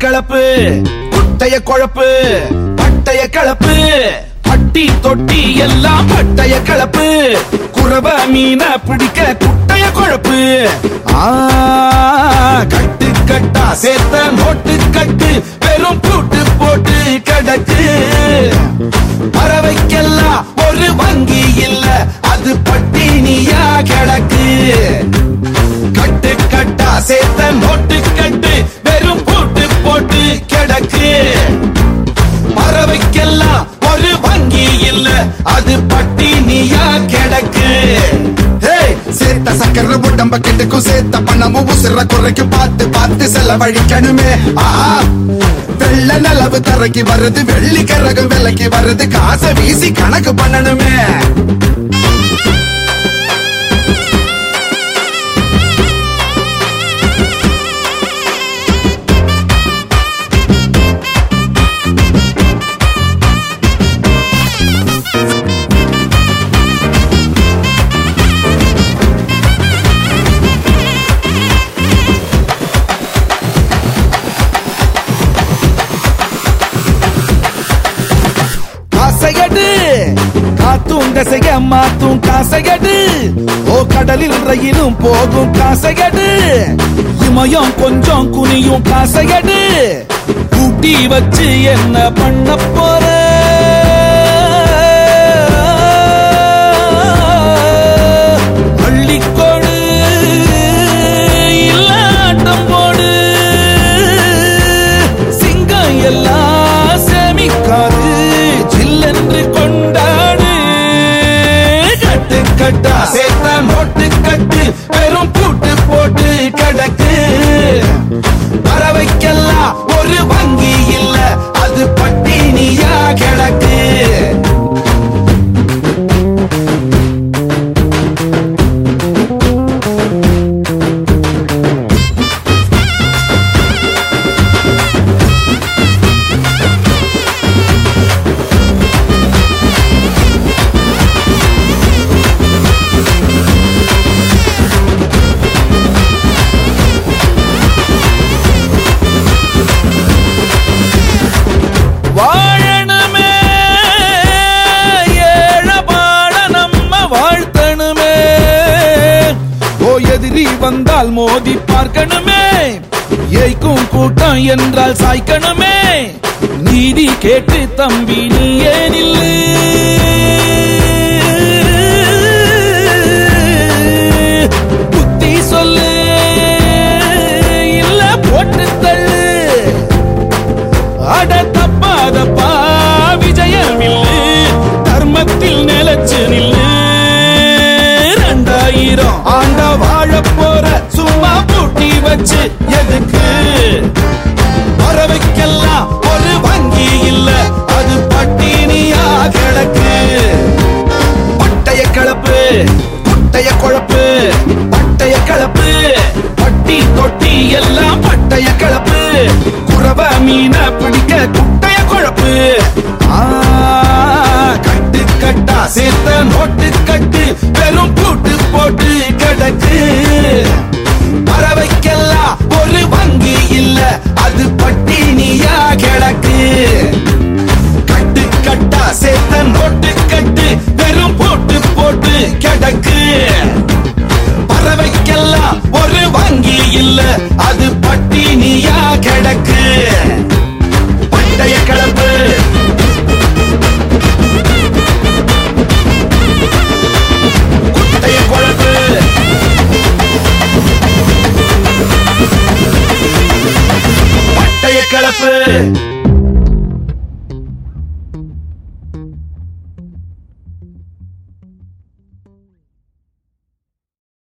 கலப்பு குட்டைய குழப்பு பட்டைய கலப்பு பட்டி தொட்டி எல்லாம் பட்டைய கலப்பு குறவ மீன பிடிக்க குட்டைய குழப்பு ஆ, கட்டு கட்டா சேர்த்த நோட்டு கட்டு வெறும் பூட்டு போட்டு கிடக்கு பறவைக்கெல்லாம் ஒரு வங்கி இல்ல அது பட்டினியா கிடக்கு கட்டு கட்டா சேர்த்த நோட்டு கட்டு வெறும் பூட்டு போட்டு கிடக்கு பறவைக்கெல்லாம் ஒரு வங்கி இல்ல அது பட்டினியா கிடக்கு ஏய், சேர்த்த சக்கர உடம்ப கெட்டுக்கும் சேர்த்த பணமும் உசுர குறைக்கு பார்த்து பார்த்து செலவழிக்கணுமே ஆஹா வெள்ள நிலவு தரைக்கு வருது வெள்ளி கரகம் விலைக்கு வருது காசை வீசி கணக்கு பண்ணணுமே காசையடு காத்தும் கசைய மாத்தும் காசையடு ஓ கடலில் ரயிலும் போகும் காசையடு இமயம் கொஞ்சம் குனியும் காசையடு கூட்டி வச்சு என்ன பண்ண போற அள்ளிக்கொடு இல்ல ஆட்டம் போடு சிங்கம் எல்லாம் சேமிக்காது ஜில்லென்று கொண்டாடு கட்டு கட்டா சேர்த்த நோட்டு கட்டு வெறும் பூட்டு போட்டு கிடக்கு பறவைக்கெல்லாம் ஒரு வங்கி இல்ல அது பட்டினியா கிடக்கு வாழணுமே ஏழபாட நம்ம வாழ்த்தணுமே ஓ எதிரி வந்தால் மோதி பார்க்கணுமே ஏய்க்கும் கூட்டம் என்றால் சாய்க்கணுமே நீதி கேட்டு தம்பி நீ ஏனில்லு புத்தி சொல்லு இல்ல போட்டு தள்ளு அட தப்பாதப்பா விஜயம் இல்லு தர்மத்தில் நிலச்சு நில்லு ரெண்டாயிரம் ஆண்ட வாழ போற சும்மா பூட்டி வச்சு எதுக்கு பறவைக்கெல்லாம் ஒரு வங்கி இல்ல அது பட்டினியா கிடக்கு பட்டைய கலப்பு பட்டைய குழப்பு பட்டைய கலப்பு பட்டி தொட்டி எல்லாம் பட்டைய கலப்பு குறவ மீன பிடிக்க குட்டைய குழப்பு ஆ, கட்டு கட்டா சேர்த்த நோட்டு கட்டு வெறும் பூட்டு போட்டு கிடக்கு பறவைக்கெல்லாம் ஒரு வங்கி இல்ல அது பட்டினியா கிடக்கு கட்டு கட்டா சேர்த்த நோட்டு கட்டு வெறும் போட்டு போட்டு கிடக்கு பறவைக்கெல்லாம் ஒரு வங்கி இல்ல அது பட்டினியா கிடக்கு பட்டைய கிளப்பு குட்டைய குழப்பு பட்டைய கிளப்பு